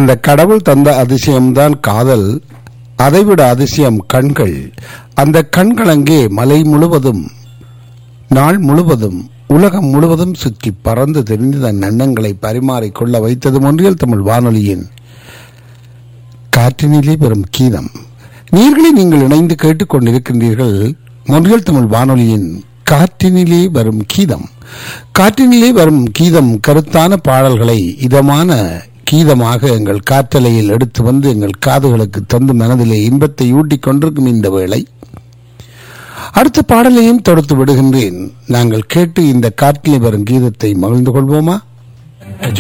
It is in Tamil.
அந்த கடவுள் தந்த அதிசயம்தான் காதல் அதைவிட அதிசயம் கண்கள் அந்த கண்கள் அங்கே மலை முழுவதும் நாள் முழுவதும் உலகம் முழுவதும் சுற்றி பறந்து தெரிந்து தன் எண்ணங்களை பரிமாறிக்கொள்ள வைத்தது ஒன்றியல் தமிழ் வானொலியின் காற்றினிலே பெறும் கீதம் நீர்களை நீங்கள் இணைந்து கேட்டுக்கொண்டிருக்கின்றீர்கள் மொழியல் தமிழ் வானொலியின் காற்றினிலே வரும் கீதம் காற்றினிலே வரும் கீதம் கருத்தான பாடல்களை இதமான கீதமாக எங்கள் காற்றலையில் எடுத்து வந்து எங்கள் காதுகளுக்கு தந்து மனதிலே இன்பத்தை ஊட்டிக் கொண்டிருக்கும் இந்த வேளை அடுத்த பாடலையும் தொடுத்து விடுகின்றேன் நாங்கள் கேட்டு இந்த காற்றிலே வரும் கீதத்தை மகிழ்ந்து கொள்வோமா